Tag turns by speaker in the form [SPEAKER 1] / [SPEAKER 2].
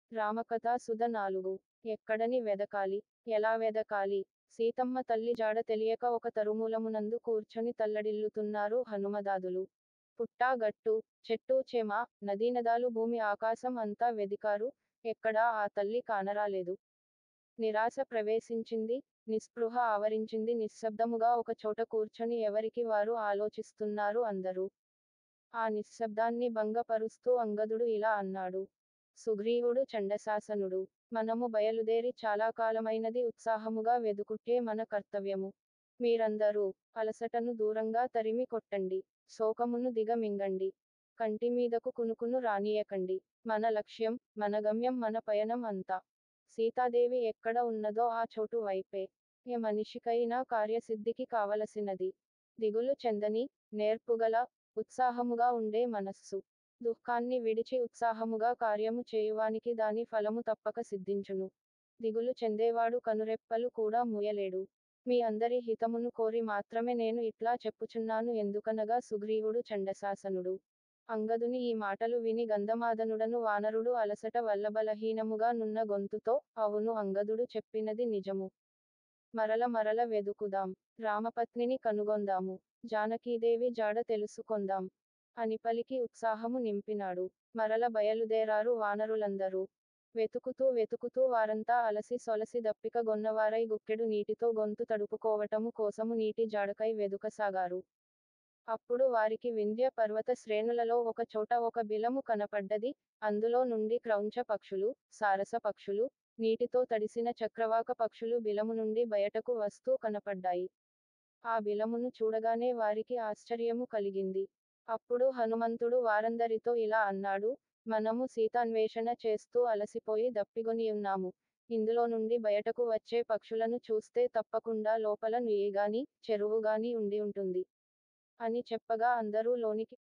[SPEAKER 1] రామకథా సుధ నాలుగు ఎక్కడని వెదకాలి ఎలా వెదకాలి సీతమ్మ తల్లి జాడ తెలియక ఒక తరుమూలమునందు కూర్చొని తల్లడిల్లుతున్నారు హనుమదాదులు పుట్టా గట్టు చెట్టు చెమ నదీనదాలు భూమి ఆకాశం అంతా వెదికారు ఎక్కడా ఆ తల్లి కానరాలేదు నిరాశ ప్రవేశించింది నిస్పృహ ఆవరించింది నిశ్శబ్దముగా ఒక చోట కూర్చొని ఎవరికి వారు ఆలోచిస్తున్నారు అందరూ ఆ నిశ్శబ్దాన్ని భంగపరుస్తూ అంగదుడు ఇలా అన్నాడు సుగ్రీవుడు చండశాసనుడు మనము బయలుదేరి చాలా కాలమైనది ఉత్సాహముగా వెదుకుట్టే మన కర్తవ్యము మీరందరూ అలసటను దూరంగా తరిమి కొట్టండి శోకమును దిగమింగండి కంటి మీదకు కునుకును రానియకండి మన లక్ష్యం మన గమ్యం మన పయనం అంతా సీతాదేవి ఎక్కడ ఉన్నదో ఆ చోటు వైపే ఏ మనిషికైనా కార్యసిద్ధికి కావలసినది దిగులు చెందని నేర్పుగల ఉత్సాహముగా ఉండే మనస్సు దుఃఖాన్ని విడిచి ఉత్సాహముగా కార్యము చేయువానికి దాని ఫలము తప్పక సిద్ధించును దిగులు చెందేవాడు కనురెప్పలు కూడా ముయలేడు మీ అందరి హితమును కోరి మాత్రమే నేను ఇట్లా చెప్పుచున్నాను ఎందుకనగా సుగ్రీవుడు చండశాసనుడు అంగదుని ఈ మాటలు విని గంధమాదనుడను వానరుడు అలసట వల్ల బలహీనముగా నున్న గొంతుతో అవును అంగదుడు చెప్పినది నిజము మరల మరల వెదుకుదాం రామపత్నిని కనుగొందాము జానకీదేవి జాడ తెలుసుకొందాం అని పలికి ఉత్సాహము నింపినాడు మరల బయలుదేరారు వానరులందరూ వెతుకుతూ వెతుకుతూ వారంతా అలసి సొలసి దప్పిక గొన్నవారై గుక్కెడు నీటితో గొంతు తడుపుకోవటము కోసము నీటి జాడకై వెదుకసాగారు అప్పుడు వారికి వింధ్య పర్వత శ్రేణులలో ఒక చోట ఒక బిలము కనపడ్డది అందులో నుండి క్రౌంచ పక్షులు సారస పక్షులు నీటితో తడిసిన చక్రవాక పక్షులు బిలము నుండి బయటకు వస్తూ కనపడ్డాయి ఆ బిలమును చూడగానే వారికి ఆశ్చర్యము కలిగింది అప్పుడు హనుమంతుడు వారందరితో ఇలా అన్నాడు మనము సీతాన్వేషణ చేస్తూ అలసిపోయి దప్పిగొని ఉన్నాము ఇందులో నుండి బయటకు వచ్చే పక్షులను చూస్తే తప్పకుండా లోపల నుయ్యిగాని చెరువుగాని ఉండి ఉంటుంది అని చెప్పగా అందరూ లోనికి